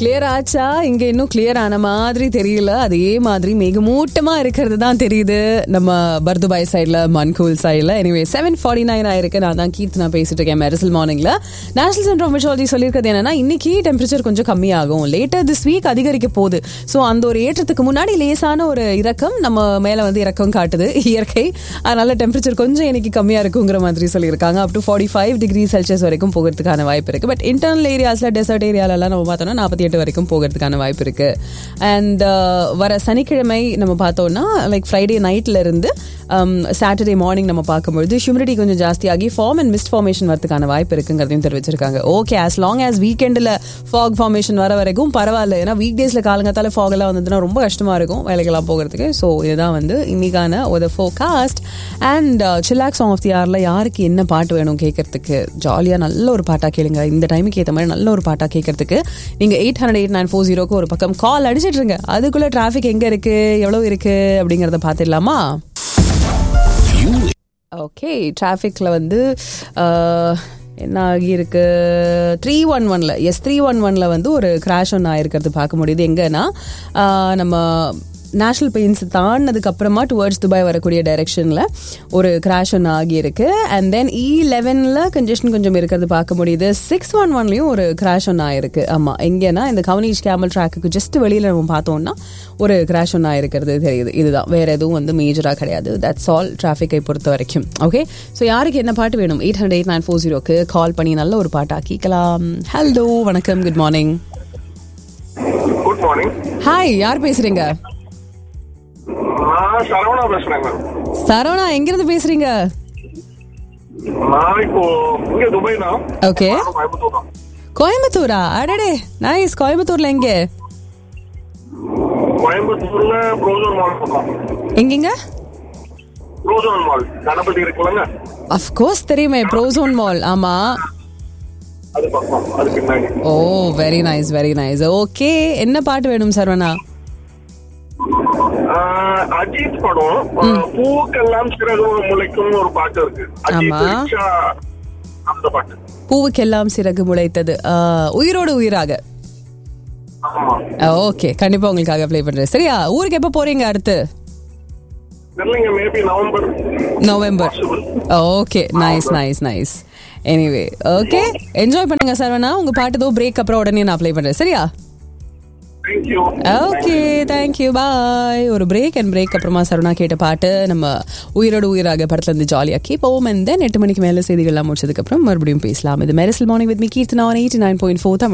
Clear ஆச்சா இங்க இன்னும் கிளியர் ஆன மாதிரி தெரியல அதே மாதிரி மேகமூட்டமா இருக்கிறது தான் தெரியுது நம்ம பர்துபாய் சைட்ல மன்கூல் சைட்ல எனிவே செவன் ஃபார்ட்டி நைன் ஆயிருக்கு நான் தான் கீர்த்தனா பேசிட்டு இருக்கேன் மெரிசல் மார்னிங்ல நேஷனல் சென்டர் ஆஃப் மெட்ராலஜி சொல்லியிருக்கிறது என்னன்னா இன்னைக்கு டெம்பரேச்சர் கொஞ்சம் கம்மியாகும் லேட்டர் திஸ் வீக் அதிகரிக்க போகுது ஸோ அந்த ஒரு ஏற்றத்துக்கு முன்னாடி லேசான ஒரு இறக்கம் நம்ம மேல வந்து இறக்கம் காட்டுது இயற்கை அதனால டெம்பரேச்சர் கொஞ்சம் இன்னைக்கு கம்மியா இருக்குங்கிற மாதிரி சொல்லியிருக்காங்க up to forty five degree Celsius வரைக்கும் போகிறதுக்கான வாய்ப்பு இருக்கு பட் இன்டர்னல் ஏரியாஸ்ல டெசர்ட் ஏரியாலலாம் நம்ம பார்த்தோம்னா நாற்பத்தி எட்டு வரைக்கும் போகிறதுக்கான வாய்ப்பு இருக்கு அண்ட் வர சனிக்கிழமை நம்ம பார்த்தோம்னா லைக் ஃப்ரைடே நைட்ல இருந்து சாட்டர்டே மார்னிங் நம்ம பார்க்கும்பொழுது ஹியூமிடிட்டி கொஞ்சம் ஜாஸ்தியாகி ஃபார்ம் அண்ட் மிஸ்ட் ஃபார்மேஷன் வரதுக்கான வாய்ப்பு இருக்குங்கிறதையும் தெரிவிச்சிருக்காங்க ஓகே as லாங் as வீக்கெண்டில் ஃபாக் ஃபார்மேஷன் வர வரைக்கும் பரவாயில்ல ஏன்னா வீக் டேஸில் காலங்கத்தால fog எல்லாம் வந்ததுன்னா ரொம்ப கஷ்டமா இருக்கும் வேலைக்கெல்லாம் போகிறதுக்கு ஸோ இதுதான் வந்து இன்னைக்கான ஒரு forecast and chillax song of the ஆர்ல யாருக்கு என்ன பாட்டு வேணும் கேட்கறதுக்கு ஜாலியாக நல்ல ஒரு பாட்டாக கேளுங்க இந்த டைமுக்கு ஏற்ற மாதிரி நல்ல ஒரு பாட்டாக கேட்கறதுக்கு நீங்கள் eight hundred eight nine four ஜீரோக்கு ஒரு பக்கம் கால் அடிச்சிட்ருங்க அதுக்குள்ளே டிராஃபிக் எங்கே இருக்கு எவ்வளோ இருக்கு அப்படிங்கிறத பார்த்துடலாமா ஓகே டிராஃபிக்கில் வந்து அஹ், என்ன ஆகியிருக்கு த்ரீ ஒன் ஒனில் எஸ் த்ரீ ஒன் ஒனில் வந்து ஒரு கிராஷ் ஒன்று ஆயிருக்கிறது பார்க்க முடியுது எங்கன்னா அஹ், நம்ம நேஷனல் பெயின்ஸ் தாண்டினதுக்கு அப்புறமா டுவர்ட்ஸ் துபாய் வரக்கூடிய டைரெக்ஷனில் ஒரு கிராஷ் ஒன்று ஆகியிருக்கு அண்ட் தென் இ லெவனில் கன்ஜெஷன் கொஞ்சம் இருக்கிறது பார்க்க முடியுது சிக்ஸ் ஒன் ஒன்லையும் ஒரு கிராஷ் ஒன்று ஆயிருக்கு ஆமாம் எங்கேனா இந்த கவனிஷ் கேமல் ட்ராக்குக்கு ஜஸ்ட் வெளியில் நம்ம பார்த்தோம்னா ஒரு கிராஷ் ஒன்று ஆயிருக்கிறது தெரியுது இதுதான் வேற எதுவும் வந்து மேஜராக கிடையாது தட்ஸ் ஆல் டிராஃபிக்கை பொறுத்த வரைக்கும் ஓகே ஸோ யாருக்கு என்ன பாட்டு வேணும் eight hundred eight nine four ஜீரோக்கு கால் பண்ணி நல்ல ஒரு பாட்டு ஆக்கிக்கலாம் ஹலோ வணக்கம் good morning good morning hi யார் பேசுறீங்க நான் சரவணா பேசுறேங்க சரவணா எங்கிருந்து பேசுறீங்க நான் இப்போ இங்க துபாய் தான் ஓகே நானும் கோயம்புத்தூர் தான் கோயம்புத்தூரா அடடே நைஸ் கோயம்புத்தூர்ல எங்க கோயம்புத்தூர்ல ப்ரோசோன் மால் பக்கம் எங்கெங்க ப்ரோசோன் மால் கணபதி இருக்குல்லங்க அஃப்கோர்ஸ் தெரியுமே ப்ரோசோன் மால் ஆமா அது பக்கம் அது பின்னாடி oh very nice very nice okay என்ன பாட்டு வேணும் சரவணா ஆஹ், அஜித் படம் ஆஹ், பூக்கெல்லாம் சிறகு முளைக்கும் ஒரு பாட்டு இருக்கு அஜித் ஆமா. ரிக்ஷா அந்த பாட்டு பூவுக்கெல்லாம் சிறகு முளைத்தது ஆ, உயிரோடு உயிராக ஆமா ஓகே கண்டிப்பா உங்களுக்காக ப்ளே பண்றேன் சரியா ஊருக்கு எப்போ போறீங்க அடுத்து தெரியலங்க maybe November November okay nice nice nice anyway okay enjoy பண்ணுங்க சரவணா உங்க பாட்டு ஏதோ பிரேக் அப்புறம் உடனே நான் அப்ளை பண்றேன் சரியா தேங்க்யூ ஓகே தேங்க்யூ பாய் ஒரு பிரேக் அண்ட் பிரேக் அப்புறமா சரவணா கேட்ட பாட்டு நம்ம உயிரோடு உயிராக படத்துல இருந்து ஜாலியாக கேட்போம் அண்ட் தென் எட்டு மணிக்கு மேலே செய்திகள்லாம் முடிச்சதுக்கப்புறம் மறுபடியும் பேசலாம் இது Mersal morning with me Keerthana eighty nine point four